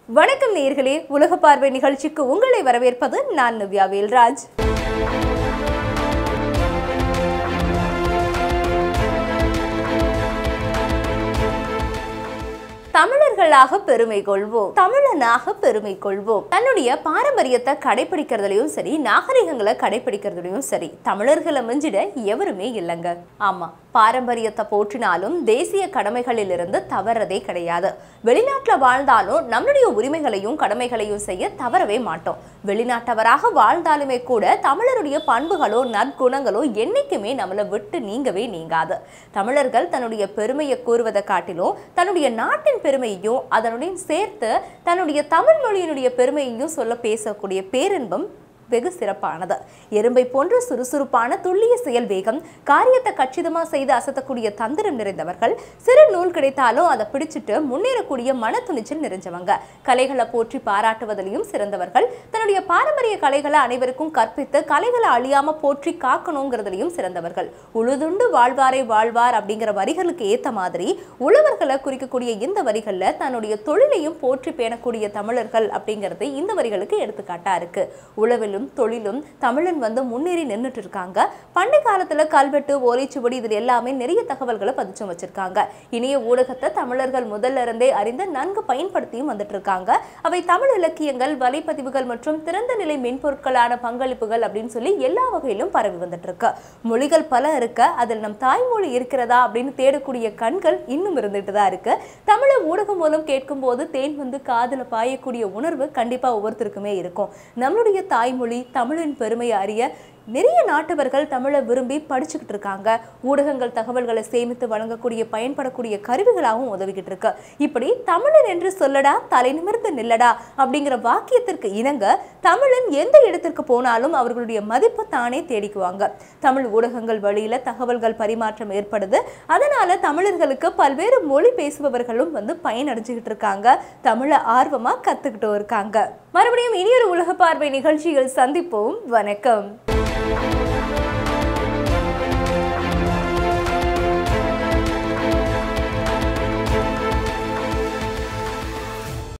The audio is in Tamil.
வணக்கம் நேயர்களே உலக பார்வை நிகழ்ச்சிக்கு உங்களை வரவேற்பது நான் நவ்யா வேல்ராஜ் தமிழர்களாக பெருமை கொள்வோம் தமிழனாக பெருமை கொள்வோம் தன்னுடைய பாரம்பரியத்தை கடைபிடிக்கிறதுலயும் சரி நாகரிகங்களை கடைபிடிக்கிறதுலயும் சரி தமிழர்களை மிஞ்சிட எவருமே இல்லைங்க ஆமா பாரம்பரியத்தை போற்றினாலும் தேசிய கடமைகளிலிருந்து தவறதே கிடையாது வெளிநாட்டுல வாழ்ந்தாலும் நம்மளுடைய உரிமைகளையும் கடமைகளையும் செய்ய தவறவே மாட்டோம் வெளிநாட்டவராக வாழ்ந்தாலுமே கூட தமிழருடைய பண்புகளோ நற்குணங்களோ என்னைக்குமே நம்மளை விட்டு நீங்கவே நீங்காது தமிழர்கள் தன்னுடைய பெருமையை கூறுவதை காட்டிலும் தன்னுடைய நாட்டின் பெருமையையும் அதனுடன் சேர்த்து தன்னுடைய தமிழ் மொழியினுடைய பெருமையையும் சொல்ல பேசக்கூடிய பேரின்பம் வெகு சிறப்பானது எறும்பை போன்ற சுறுசுறுப்பான துல்லிய செயல் வேகம் காரியத்தை கச்சிதமா செய்து அசத்தக்கூடிய தந்திரம் நிறைந்தவர்கள் சிறு நூல் கிடைத்தாலும் அதை பிடிச்சிட்டு முன்னேறக்கூடிய மன துணிச்சல் நிறைஞ்சவங்க கலைகளை போற்றி பாராட்டுவதிலையும் சிறந்தவர்கள் தன்னுடைய பாரம்பரிய கலைகளை அனைவருக்கும் கற்பித்து கலைகளை அழியாம போற்றி காக்கணுங்கிறதுலையும் சிறந்தவர்கள் உழுதுண்டு வாழ்வாரை வாழ்வார் அப்படிங்கிற வரிகளுக்கு ஏத்த மாதிரி உழவர்களை குறிக்கக்கூடிய இந்த வரிகள்ல தன்னுடைய தொழிலையும் போற்றி பேணக்கூடிய தமிழர்கள் அப்படிங்கிறது இந்த வரிகளுக்கு எடுத்துக்காட்டா இருக்கு உழவிலும் தொழிலும் தமிழன் வந்து முன்னேறி நின்றுட்டு இருக்காங்க பண்டை காலத்துல கல்வெட்டு ஓலைச்சுவடி இதுல எல்லாமே நிறைய தகவல்களை பதிச்சு வச்சிருக்காங்க இணைய ஊடகத்தை தமிழர்கள் முதல்ல இருந்தே அறிந்து நன்கு பயன்படுத்தியும் வந்துட்டு இருக்காங்க அவை தமிழ் இலக்கியங்கள் வலைப்பதிவுகள் மற்றும் திறந்த நிலை மென்பொருட்களான பங்களிப்புகள் அப்படின்னு சொல்லி எல்லா வகையிலும் பரவி வந்துட்டு இருக்கு மொழிகள் பல இருக்க அதில் நம் தாய்மொழி இருக்கிறதா அப்படின்னு தேடக்கூடிய கண்கள் இன்னும் இருந்துட்டு தான் இருக்கு தமிழை ஊடகம் மூலம் கேட்கும் போது தேன் வந்து காதுல பாயக்கூடிய உணர்வு கண்டிப்பா ஒவ்வொருத்தருக்குமே இருக்கும் நம்மளுடைய தாய்மொழி தமிழின் பெருமையை அறிய நிறைய நாட்டவர்கள் தமிழை விரும்பி படிச்சுக்கிட்டு இருக்காங்க ஊடகங்கள் தகவல்களை சேமித்து வழங்கக்கூடிய பயன்படக்கூடிய கருவிகளாகவும் உதவிக்கிட்டு இருக்கு இப்படி தமிழன் என்று சொல்லடா தலை நிமிர்ந்து நில்லடா அப்படிங்கிற வாக்கியத்திற்கு இணங்க தமிழன் எந்த இடத்திற்கு போனாலும் அவர்களுடைய மதிப்பு தானே தேடிக்குவாங்க தமிழ் ஊடகங்கள் வழியில தகவல்கள் பரிமாற்றம் ஏற்படுது அதனால தமிழர்களுக்கு பல்வேறு மொழி பேசுபவர்களும் வந்து பயனடைஞ்சுக்கிட்டு இருக்காங்க தமிழை ஆர்வமா கத்துக்கிட்டும் இருக்காங்க மறுபடியும் இனியொரு உலக பார்வை நிகழ்ச்சியில் சந்திப்போம் வணக்கம்